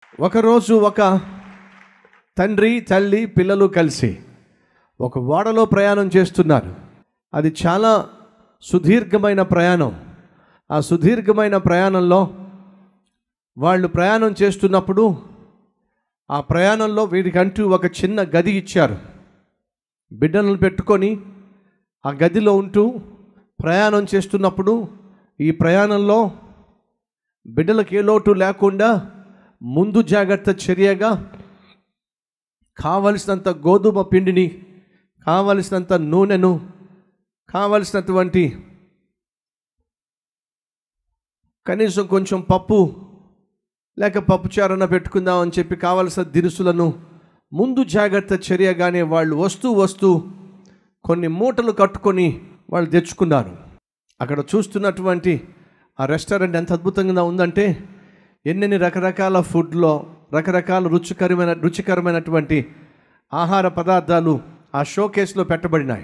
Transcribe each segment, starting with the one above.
ఒకరోజు ఒక తండ్రి తల్లి పిల్లలు కలిసి ఒక ఓడలో ప్రయాణం చేస్తున్నారు అది చాలా సుదీర్ఘమైన ప్రయాణం ఆ సుదీర్ఘమైన ప్రయాణంలో వాళ్ళు ప్రయాణం చేస్తున్నప్పుడు ఆ ప్రయాణంలో వీడికంటూ ఒక చిన్న గది ఇచ్చారు బిడ్డలను పెట్టుకొని ఆ గదిలో ఉంటూ ప్రయాణం చేస్తున్నప్పుడు ఈ ప్రయాణంలో బిడ్డలకు ఏ లోటు లేకుండా ముందు జాగ్రత్త చర్యగా కావలసినంత గోధుమ పిండిని కావలసినంత నూనెను కావలసినటువంటి కనీసం కొంచెం పప్పు లేక పప్పు చారన పెట్టుకుందాం అని చెప్పి కావలసిన దినుసులను ముందు జాగ్రత్త చర్యగానే వాళ్ళు వస్తూ వస్తూ కొన్ని మూటలు కట్టుకొని వాళ్ళు తెచ్చుకున్నారు అక్కడ చూస్తున్నటువంటి ఆ రెస్టారెంట్ ఎంత అద్భుతంగా ఉందంటే ఎన్నెన్ని రకరకాల ఫుడ్లో రకరకాల రుచికరమైన రుచికరమైనటువంటి ఆహార పదార్థాలు ఆ షోకేస్లో పెట్టబడినాయి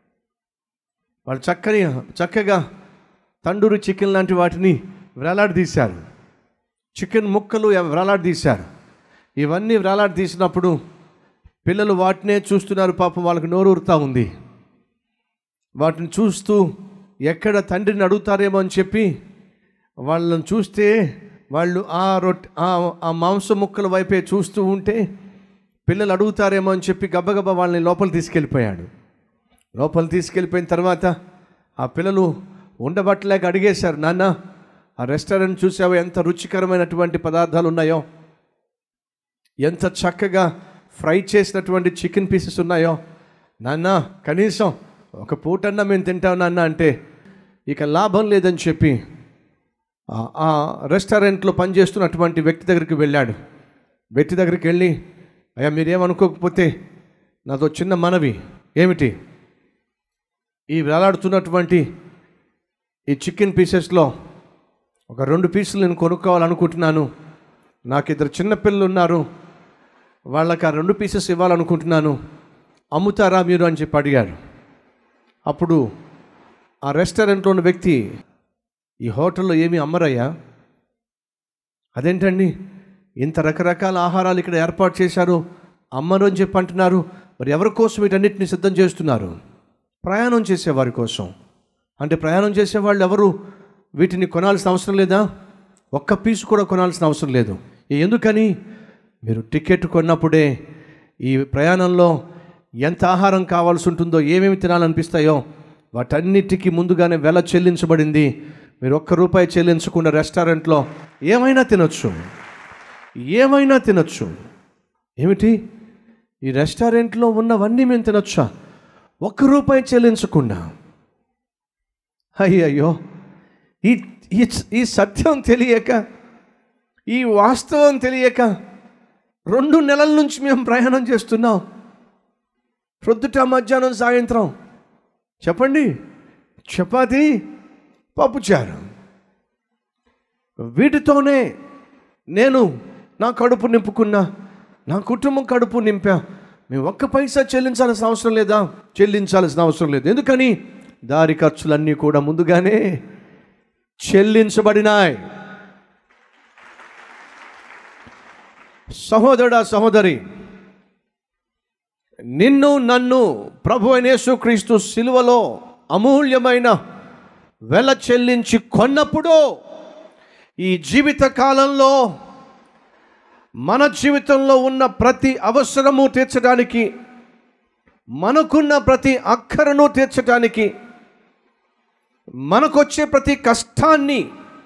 వాళ్ళు చక్కని చక్కగా తండూరి చికెన్ లాంటి వాటిని వేలాడదీశారు చికెన్ ముక్కలు వేలాడదీశారు ఇవన్నీ వేలాడదీసినప్పుడు పిల్లలు వాటినే చూస్తున్నారు పాపం వాళ్ళకి నోరూరుతా ఉంది వాటిని చూస్తూ ఎక్కడ తండ్రిని అడుగుతారేమో అని చెప్పి వాళ్ళని చూస్తే వాళ్ళు ఆ రొట్టె ఆ మాంసం ముక్కల వైపే చూస్తూ ఉంటే పిల్లలు అడుగుతారేమో అని చెప్పి గబగబా వాళ్ళని లోపల తీసుకెళ్ళిపోయాడు లోపల తీసుకెళ్ళిపోయిన తర్వాత ఆ పిల్లలు ఉండబట్టలేక అడిగేశారు నాన్న ఆ రెస్టారెంట్ చూసావో ఎంత రుచికరమైనటువంటి పదార్థాలు ఉన్నాయో ఎంత చక్కగా ఫ్రై చేసినటువంటి చికెన్ పీసెస్ ఉన్నాయో నాన్న కనీసం ఒక పూటన్నా మేము తింటాం నాన్న అంటే ఇక లాభం లేదని చెప్పి ఆ రెస్టారెంట్లో పనిచేస్తున్నటువంటి వ్యక్తి దగ్గరికి వెళ్ళాడు వ్యక్తి దగ్గరికి వెళ్ళి అయ్యా మీరేమనుకోకపోతే నాతో చిన్న మనవి ఏమిటి ఈ వేలాడుతున్నటువంటి ఈ చికెన్ పీసెస్లో ఒక రెండు పీసులు నేను కొనుక్కోవాలనుకుంటున్నాను నాకు ఇద్దరు చిన్నపిల్లలు ఉన్నారు వాళ్ళకి ఆ రెండు పీసెస్ ఇవ్వాలనుకుంటున్నాను అమ్ముతారా మీరు అని చెప్పి అడిగారు అప్పుడు ఆ రెస్టారెంట్లో ఉన్న వ్యక్తి ఈ హోటల్లో ఏమీ అమ్మరయ్యా అదేంటండి ఇంత రకరకాల ఆహారాలు ఇక్కడ ఏర్పాటు చేశారు అమ్మరు అని చెప్పి అంటున్నారు మరి ఎవరి కోసం వీటన్నిటిని సిద్ధం చేస్తున్నారు ప్రయాణం చేసేవారి కోసం అంటే ప్రయాణం చేసేవాళ్ళు ఎవరు వీటిని కొనాల్సిన అవసరం లేదా ఒక్క పీసు కూడా కొనాల్సిన అవసరం లేదు ఎందుకని మీరు టికెట్ కొన్నప్పుడే ఈ ప్రయాణంలో ఎంత ఆహారం కావాల్సి ఉంటుందో ఏమేమి తినాలనిపిస్తాయో వాటన్నిటికీ ముందుగానే వెల చెల్లించబడింది మీరు ఒక్క రూపాయి చెల్లించకుండా రెస్టారెంట్లో ఏమైనా తినొచ్చు ఏమైనా తినొచ్చు ఏమిటి ఈ రెస్టారెంట్లో ఉన్నవన్నీ మేము తినొచ్చా ఒక్క రూపాయి చెల్లించకుండా అయ్యయ్యో ఈ ఈ సత్యం తెలియక ఈ వాస్తవం తెలియక రెండు నెలల నుంచి మేము ప్రయాణం చేస్తున్నాం ప్రొద్దుట మధ్యాహ్నం సాయంత్రం చెప్పండి చపాతి పప్పుచారు వీటితోనే నేను నా కడుపు నింపుకున్నా నా కుటుంబం కడుపు నింపా మేము ఒక్క పైసా చెల్లించాల్సిన అవసరం లేదా చెల్లించాల్సిన అవసరం లేదు ఎందుకని దారి ఖర్చులన్నీ కూడా ముందుగానే చెల్లించబడినాయి సహోదరుడా సహోదరి నిన్ను నన్ను ప్రభు క్రీస్తు శిలువలో అమూల్యమైన వెల చెల్లించి కొన్నప్పుడు ఈ జీవిత కాలంలో మన జీవితంలో ఉన్న ప్రతి అవసరము తీర్చడానికి మనకున్న ప్రతి అక్కరను తీర్చడానికి మనకొచ్చే ప్రతి కష్టాన్ని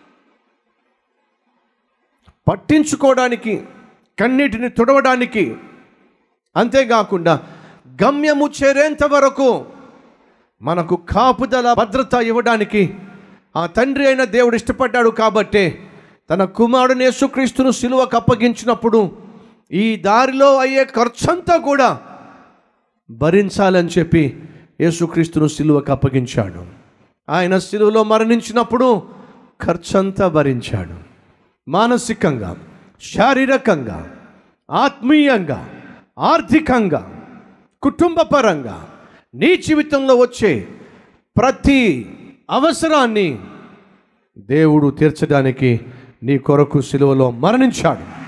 పట్టించుకోవడానికి కన్నీటిని తుడవడానికి అంతేకాకుండా గమ్యము చేరేంత వరకు మనకు కాపుదల భద్రత ఇవ్వడానికి ఆ తండ్రి అయిన దేవుడు ఇష్టపడ్డాడు కాబట్టే తన కుమారుని యేసుక్రీస్తును సిలువకు అప్పగించినప్పుడు ఈ దారిలో అయ్యే ఖర్చంతా కూడా భరించాలని చెప్పి యేసుక్రీస్తును సిలువకు అప్పగించాడు ఆయన సిలువలో మరణించినప్పుడు ఖర్చంతా భరించాడు మానసికంగా శారీరకంగా ఆత్మీయంగా ఆర్థికంగా కుటుంబపరంగా నీ జీవితంలో వచ్చే ప్రతి అవసరాన్ని దేవుడు తీర్చడానికి నీ కొరకు సిలువలో మరణించాడు